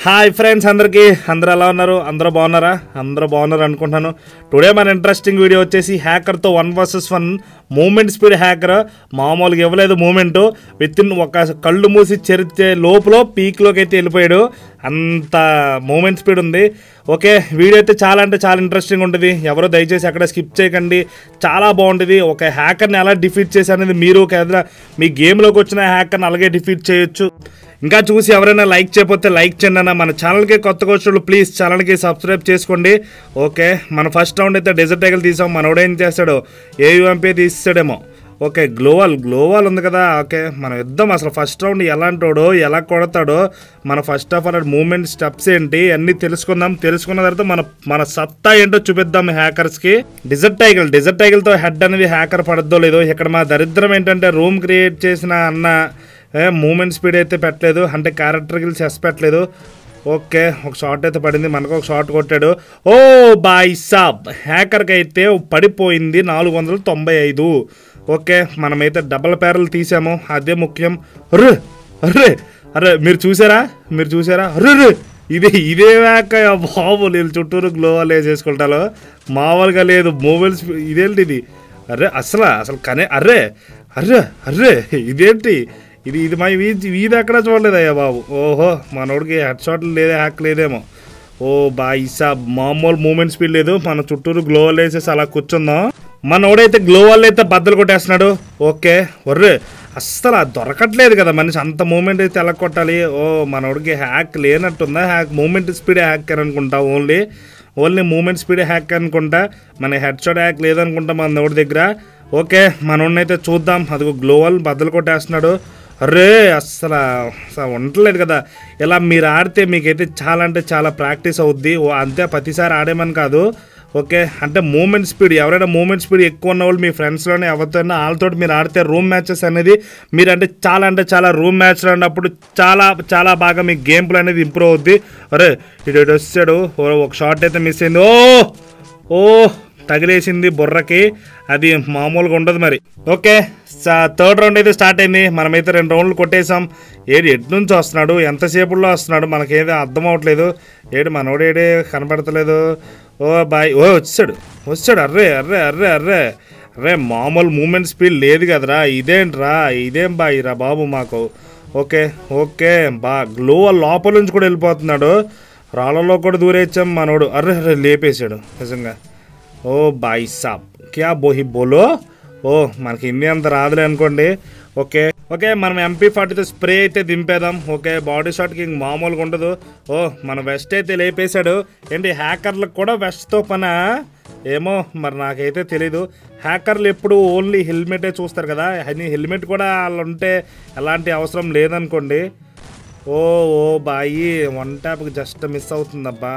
Hi friends అందరికీ అందరూ ఎలా ఉన్నారు అందరూ బాగున్నారా అందరూ బాగున్నారు అనుకుంటున్నాను టుడే మన ఇంట్రెస్టింగ్ వీడియో వచ్చేసి హ్యాకర్తో one versus one movement speed hacker మామూలుగా ఇవ్వలేదు మూమెంట్ విత్ ఇన్ ఒక కళ్ళు మూసి చెరిచే లోపల పీక్లోకి అయితే వెళ్ళిపోయాడు అంత మూమెంట్ స్పీడ్ ఉంది ఓకే వీడియో అయితే చాలా అంటే చాలా ఇంట్రెస్టింగ్ ఉంటుంది ఎవరో దయచేసి అక్కడ స్కిప్ చేయకండి చాలా బాగుంటుంది ఒక హ్యాకర్ని ఎలా డిఫీట్ చేసి అనేది మీరు ఒక ఏదైనా మీ గేమ్లోకి వచ్చిన హ్యాకర్ని అలాగే డిఫీట్ చేయొచ్చు ఇంకా చూసి ఎవరైనా లైక్ చేయకపోతే లైక్ చేయండి అన్న మన ఛానల్కి కొత్తగా వచ్చినప్పుడు ప్లీజ్ ఛానల్కి సబ్స్క్రైబ్ చేసుకోండి ఓకే మన ఫస్ట్ రౌండ్ అయితే డెజర్ట్ టైగల్ తీసాం మనోడు ఏం చేస్తాడు ఏ యూఎంపీ తీస్తాడేమో ఓకే గ్లోవల్ గ్లోవల్ ఉంది కదా ఓకే మనం ఇద్దాం అసలు ఫస్ట్ రౌండ్ ఎలాంటోడో ఎలా కొడతాడో మన first of all movement steps ఏంటి అన్నీ తెలుసుకుందాం తెలుసుకున్న తర్వాత మన మన సత్తా ఏంటో చూపిద్దాం హ్యాకర్స్కి డిజర్ట్ టైగల్ డిజర్ట్ టైగల్తో హెడ్ అనేది హ్యాకర్ పడద్దో లేదో ఇక్కడ మా దరిద్రం ఏంటంటే రూమ్ క్రియేట్ చేసిన అన్న మూమెంట్ స్పీడ్ అయితే పెట్టలేదు అంటే క్యారెక్టర్ గిల్స్ ఎస్ పెట్టలేదు ఓకే ఒక షాట్ అయితే పడింది మనకు ఒక షాట్ కొట్టాడు ఓ బాయ్ సాబ్ హ్యాకర్కి అయితే పడిపోయింది నాలుగు వందల తొంభై ఐదు ఓకే మనమైతే డబల్ పేరలు తీసాము అదే ముఖ్యం అర్రే అర్రే అరే మీరు చూసారా మీరు చూసారా అర్రే ఇదే ఇదే వ్యాక బాబు నేను చుట్టూరు గ్లోవల్ వేసేసుకుంటాలో మామూలుగా లేదు మొబైల్ ఇదేంటి ఇది అరే అసలు అసలు కనే అర్రే అర్రే అర్రే ఇదేంటి ఇది ఇది మా వీధి వీధి ఎక్కడ చూడలేదయ్యా బాబు ఓహో మనోడికి హెడ్ షాట్ లేదే హ్యాక్ లేదేమో ఓ బాయ్ సాబ్ మామూలు మూమెంట్ స్పీడ్ లేదు మన చుట్టూరు గ్లోవల్ వేసేసి అలా కూర్చుందాం మనోడైతే గ్లోవల్ అయితే బద్దలు కొట్టేస్తున్నాడు ఓకే ఒర్రే అస్సలు అది దొరకట్లేదు కదా మనిషి అంత మూమెంట్ అయితే ఎలా కొట్టాలి ఓ మనోడికి హ్యాక్ లేనట్టుందా హ్యాక్ మూమెంట్ స్పీడ్ హ్యాక్ అనుకుంటా only only movement speed hack అనుకుంటా మన హెడ్ షాట్ హ్యాక్ లేదనుకుంటా మన నోడి దగ్గర ఓకే మనోడినైతే చూద్దాం అదిగో గ్లోవల్ బద్దలు కొట్టేస్తున్నాడు అరే అస్సలు అసలు ఉండలేదు కదా ఇలా మీరు ఆడితే మీకైతే చాలా అంటే చాలా ప్రాక్టీస్ అవుద్ది ఓ అంతే ప్రతిసారి ఆడేమని కాదు ఓకే అంటే మూమెంట్ స్పీడ్ ఎవరైనా మూమెంట్ స్పీడ్ ఎక్కువ ఉన్న వాళ్ళు మీ ఫ్రెండ్స్లోనే ఎవరితో వాళ్ళతో మీరు ఆడితే రూమ్ మ్యాచెస్ అనేది మీరు అంటే చాలా అంటే చాలా రూమ్ మ్యాచ్లో ఉన్నప్పుడు చాలా చాలా బాగా మీ గేమ్ ప్లే అనేది ఇంప్రూవ్ అవుద్ది అరే ఇటు ఇటు వచ్చాడు ఓ, ఒక షాట్ అయితే మిస్ అయింది ఓ ఓ తగిలేసింది బుర్రకి అది మామూలుగా ఉండదు మరి ఓకే థర్డ్ రౌండ్ అయితే స్టార్ట్ అయింది మనమైతే రెండు రౌండ్లు కొట్టేసాం ఏడు ఎటు నుంచి వస్తున్నాడు ఎంతసేపుల్లో వస్తున్నాడు మనకేదో అర్థం అవ్వట్లేదు ఏడు మనోడేడే కనపడతలేదు ఓ బాయ్ ఓ వచ్చాడు వచ్చాడు అర్రే అర్రే అర్రే అర్రే అరే మామూలు మూమెంట్ స్పీడ్ లేదు కదరా ఇదేంట్రా ఇదేం బాయ్ రా బాబు మాకు ఓకే ఓకే బా గ్లో లోపల నుంచి కూడా వెళ్ళిపోతున్నాడు రాళ్ళలో కూడా దూరేచ్చాం మనోడు అర్రే అర్రే లేపేశాడు నిజంగా ఓ బాయ్ సాబ్ క్యా బోహి బోలో ఓ మనకి హిందీ అంత రాదులే అనుకోండి ఓకే ఓకే మనం ఎంపీ ఫార్టీతో స్ప్రే అయితే దింపేదాం ఓకే బాడీ షాట్కి ఇంక మామూలుగా ఉండదు ఓ మన వెస్ట్ అయితే లేపేశాడు ఏంటి హ్యాకర్లకు కూడా వెస్ట్తో పన ఏమో మరి నాకైతే తెలీదు హ్యాకర్లు ఎప్పుడు ఓన్లీ హెల్మెటే చూస్తారు కదా అని హెల్మెట్ కూడా వాళ్ళు ఉంటే ఎలాంటి అవసరం లేదనుకోండి ఓ ఓ బాయి వన్ ట్యాప్కి జస్ట్ మిస్ అవుతుందబ్బా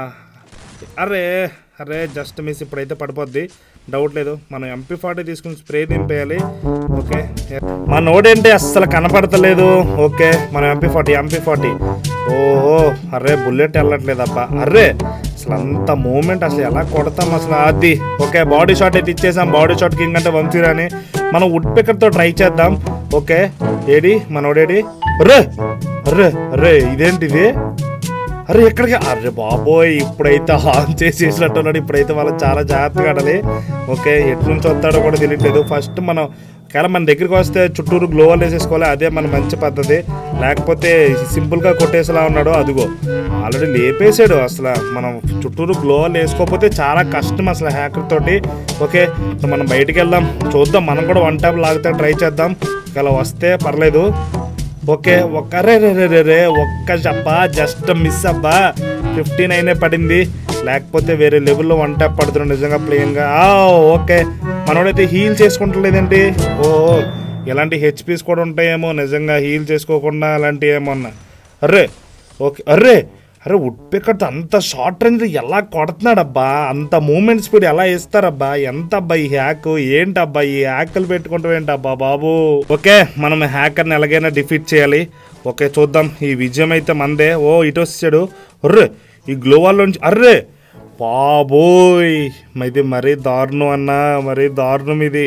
అరే అరే జస్ట్ మిస్ ఇప్పుడైతే పడిపోద్ది డౌట్ లేదు మనం ఎంపీ ఫార్టీ తీసుకుని స్ప్రే దింపేయాలి ఓకే మా నోడేంటి అస్సలు కనపడతలేదు ఓకే మనం ఎంపీ ఫార్టీ ఎంపీ ఫార్టీ ఓహో అరే బుల్లెట్ వెళ్ళట్లేదబ్బా అరే అసలు అంత మూమెంట్ అసలు ఎలా కొడతాం అసలు అది ఓకే బాడీ షాట్ అయితే ఇచ్చేసాం బాడీ షాట్ కింగ్ అంటే వంశీరాని మనం వుడ్ పికర్తో ట్రై చేద్దాం ఓకే ఏడి మనోడేడి అర్రే అర్రే అర్రే ఇదేంటిది అరే ఎక్కడికి అరే బాబోయ్ ఇప్పుడైతే ఆన్ చేసేసినట్టున్నాడు ఇప్పుడైతే వాళ్ళు చాలా జాగ్రత్తగా ఆడాలి ఓకే ఎటు నుంచి వస్తాడో కూడా తెలియట్లేదు ఫస్ట్ మనం ఒకవేళ మన దగ్గరికి వస్తే చుట్టూరు గ్లోవల్ వేసేసుకోవాలి అదే మన మంచి పద్ధతి లేకపోతే సింపుల్గా కొట్టేసేలా ఉన్నాడు అదిగో ఆల్రెడీ లేపేసాడు అసలు మనం చుట్టూరు గ్లోవల్ వేసుకోకపోతే చాలా కష్టం అసలు హ్యాకర్ తోటి ఓకే సో మనం బయటికి వెళ్దాం చూద్దాం మనం కూడా వన్ ట్యాప్ లాగితే ట్రై చేద్దాం ఒకవేళ వస్తే పర్లేదు ఓకే ఒక్క రే రే రే రే రే ఒక్క చెప్పా జస్ట్ మిస్ అబ్బా ఫిఫ్టీ నైనే పడింది లేకపోతే వేరే లెవెల్లో వన్ ట్యాప్ పడుతున్నాడు నిజంగా ప్లేయింగ్గా ఓకే మనోడైతే హీల్ చేసుకుంటలేదేంటి ఓ ఇలాంటి హెచ్పీస్ కూడా ఉంటాయేమో నిజంగా హీల్ చేసుకోకుండా అలాంటివి ఏమన్నా అర్రే ఓకే అర్రే అరే వుడ్ పికర్ అంత షార్ట్ రేంజ్ ఎలా కొడుతున్నాడబ్బా అంత మూమెంట్ స్పీడ్ ఎలా ఇస్తారబ్బా ఎంత అబ్బా ఈ హ్యాక్ ఏంటబ్బా ఈ హ్యాక్లు పెట్టుకుంటాం ఏంటబ్బా బాబు ఓకే మనం హ్యాకర్ని ఎలాగైనా డిఫీట్ చేయాలి ఓకే చూద్దాం ఈ విజయం అయితే మందే ఓ ఇటు వచ్చాడు అర్రే ఈ గ్లోవాల్లోంచి అర్రే బాబోయ్ ఇది మరీ దారుణం అన్నా మరీ దారుణం ఇది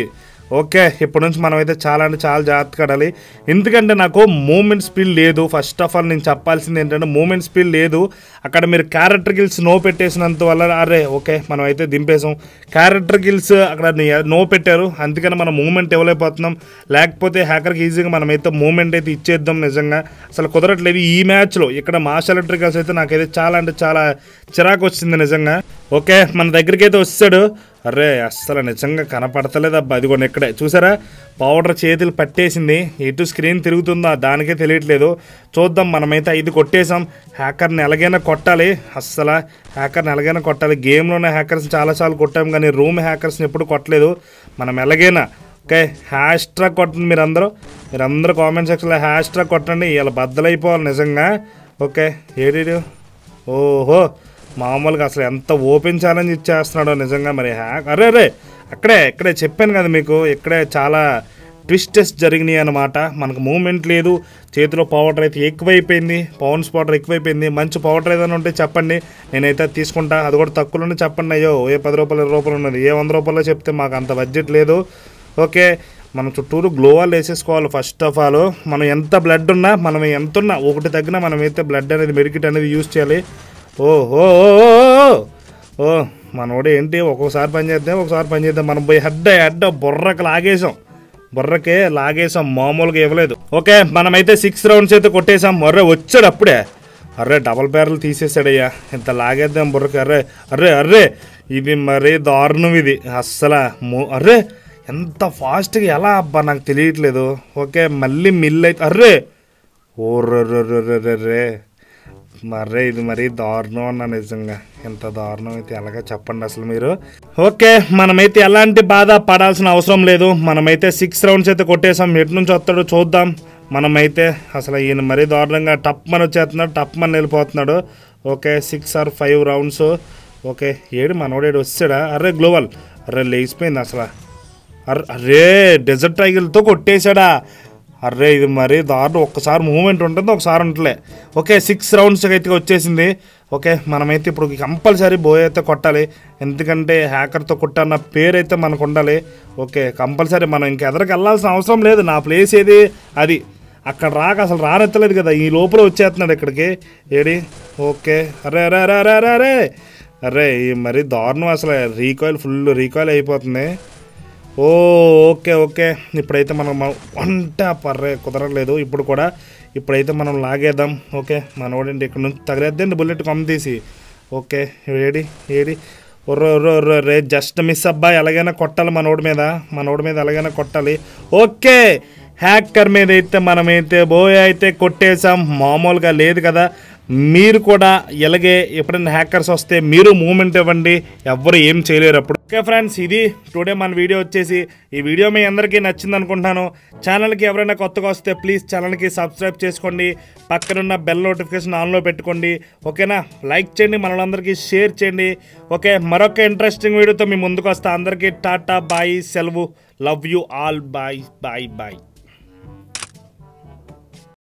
ఓకే ఇప్పటి నుంచి మనం అయితే చాలా అంటే చాలా జాగ్రత్తగా ఆడాలి ఎందుకంటే నాకు మూమెంట్ స్పీడ్ లేదు ఫస్ట్ ఆఫ్ ఆల్ నేను చెప్పాల్సింది ఏంటంటే మూమెంట్ స్పీడ్ లేదు అక్కడ మీరు క్యారెక్టర్ గిల్స్ నో పెట్టేసినంత వల్ల అరే ఓకే మనం అయితే దింపేసాం క్యారెక్టర్ గిల్స్ అక్కడ ని- నో పెట్టారు అందుకని మనం మూమెంట్ ఇవ్వలేకపోతున్నాం లేకపోతే హ్యాకర్కి ఈజీగా మనం అయితే మూమెంట్ అయితే ఇచ్చేద్దాం నిజంగా అసలు కుదరట్లేదు ఈ మ్యాచ్లో ఇక్కడ మాస్ ఎలక్ట్రికల్స్ అయితే నాకైతే చాలా అంటే చాలా చిరాకు వచ్చింది నిజంగా ఓకే మన దగ్గరికి అయితే వచ్చాడు అరే అస్సలు నిజంగా కనపడతలేదు అబ్బా అది కొన్ని ఇక్కడే చూసారా పౌడర్ చేతులు పట్టేసింది ఎటు స్క్రీన్ తిరుగుతుందో దానికే తెలియట్లేదు చూద్దాం మనమైతే ఐదు కొట్టేసాం హ్యాకర్ని ఎలాగైనా కొట్టాలి అస్సలు హ్యాకర్ని ఎలాగైనా కొట్టాలి గేమ్లోనే హ్యాకర్స్ చాలాసార్లు కొట్టాం కానీ రూమ్ హ్యాకర్స్ని ఎప్పుడు కొట్టలేదు మనం ఎలాగైనా ఓకే హ్యాష్ ట్రాక్ కొట్టండి మీరందరూ మీరందరూ కామెంట్ సెక్షన్లో హ్యాష్ ట్రాక్ కొట్టండి ఇలా బద్దలైపోవాలి నిజంగా ఓకే ఏడి ఓహో మామూలుగా అసలు ఎంత ఓపెన్ ఛాలెంజ్ ఇచ్చేస్తున్నాడో నిజంగా మరి హ్యాక్ అరే అరే అక్కడే ఇక్కడే చెప్పాను కదా మీకు ఇక్కడే చాలా ట్విస్టెస్ జరిగినాయి అన్నమాట మనకు మూమెంట్ లేదు చేతిలో పౌడర్ అయితే ఎక్కువైపోయింది పౌండ్స్ పౌడర్ ఎక్కువైపోయింది మంచి పౌడర్ ఏదైనా ఉంటే చెప్పండి నేనైతే తీసుకుంటా అది కూడా తక్కువలోనే చెప్పండి అయ్యో ఏ పది రూపాయలు ఇరవై రూపాయలు ఉన్నది ఏ వంద రూపాయలు చెప్తే మాకు అంత బడ్జెట్ లేదు ఓకే మనం చుట్టూరు గ్లోవాల్ వేసేసుకోవాలి ఫస్ట్ ఆఫ్ ఆల్ మనం ఎంత బ్లడ్ ఉన్నా మనం ఎంత ఉన్నా ఒకటి తగ్గిన మనం అయితే బ్లడ్ అనేది మెడికిట్ అనేది యూజ్ చేయాలి ఓ ఓ ఓ, ఓ, ఓ. ఓ మనోడు ఏంటి ఒక్కొక్కసారి పని చేద్దాం ఒకసారి పని చేద్దాం మనం పోయి హెడ్ హెడ్ బుర్రకు లాగేసాం బుర్రకే లాగేసాం మామూలుగా ఇవ్వలేదు ఓకే మనమైతే సిక్స్ రౌండ్స్ అయితే కొట్టేసాం మొర్రే వచ్చాడు అప్పుడే అర్రే డబల్ బ్యారల్ తీసేసాడయ్యా ఇంత లాగేద్దాం బుర్రకి అర్రే అర్రే అర్రే ఇది మరీ దారుణం ఇది అస్సలు మో అర్రే ఎంత ఫాస్ట్గా ఎలా అబ్బా నాకు తెలియట్లేదు ఓకే మళ్ళీ మిల్ అయితే అర్రే ఓర్రే మర్రే ఇది మరీ దారుణం అన్న నిజంగా ఎంత దారుణం అయితే ఎలాగా చెప్పండి అసలు మీరు ఓకే మనమైతే ఎలాంటి బాధ పడాల్సిన అవసరం లేదు మనమైతే సిక్స్ రౌండ్స్ అయితే కొట్టేసాం ఎటు నుంచి వస్తాడో చూద్దాం మనమైతే అసలు ఈయన మరీ దారుణంగా టప్ మన వచ్చేస్తున్నాడు టప్ మన వెళ్ళిపోతున్నాడు okay six or five rounds okay ఏడు మనోడేడు వచ్చాడా అర్రే గ్లోవల్ అర్రే లేచిపోయింది అసలు అర్ అరే డెజర్ట్ టైగర్తో కొట్టేశాడా అర్రే ఇది మరీ దారుణం ఒక్కసారి మూమెంట్ ఉంటుంది ఒకసారి ఉంటలే ఓకే సిక్స్ రౌండ్స్ అయితే వచ్చేసింది ఓకే మనమైతే ఇప్పుడు కంపల్సరీ బోయ్ అయితే కొట్టాలి ఎందుకంటే హ్యాకర్తో కొట్టన్న పేరు అయితే మనకు ఉండాలి ఓకే కంపల్సరీ మనం ఇంక ఎదరికి వెళ్ళాల్సిన అవసరం లేదు నా ప్లేస్ ఏది అది అక్కడ రాక అసలు రానెత్తలేదు కదా ఈ లోపల వచ్చేస్తున్నాడు ఇక్కడికి ఏడి ఓకే అరే అరే అరే అరే అరే అరే అరే ఈ మరీ దారుణం అసలు రీకాయిల్ ఫుల్ రీకాయిల్ అయిపోతుంది ఓ ఓకే ఓకే ఇప్పుడైతే మనం మ- వంట పర్రే కుదరలేదు ఇప్పుడు కూడా ఇప్పుడైతే మనం లాగేద్దాం ఓకే మనోడండి ఇక్కడ నుంచి తగిలేద్దండి బుల్లెట్ కొమ్మ తీసి ఓకే ఏడి ఏడి ఒర్రో ఒర్రో ఒర్రో రే జస్ట్ మిస్ అబ్బా ఎలాగైనా కొట్టాలి మనోడి మీద మనోడి మీద ఎలాగైనా కొట్టాలి ఓకే హ్యాకర్ మీద అయితే మనమైతే బోయ్ అయితే కొట్టేసాం మామూలుగా లేదు కదా మీరు కూడా ఇలాగే ఎప్పుడైనా హ్యాకర్స్ వస్తే మీరు మూమెంట్ ఇవ్వండి ఎవ్వరు ఏం చేయలేరు అప్పుడు ఓకే ఫ్రెండ్స్ ఇది టుడే మన వీడియో వచ్చేసి ఈ వీడియో మీ అందరికీ నచ్చింది అనుకుంటాను ఛానల్కి ఎవరైనా కొత్తగా వస్తే ప్లీజ్ ఛానల్కి సబ్స్క్రైబ్ చేసుకోండి పక్కనున్న బెల్ నోటిఫికేషన్ ఆన్లో పెట్టుకోండి ఓకేనా లైక్ చేయండి మనలందరికీ షేర్ చేయండి ఓకే మరొక ఇంట్రెస్టింగ్ వీడియోతో మీ ముందుకు వస్తా అందరికీ టాటా బాయ్ సెలవు love you all bye bye bye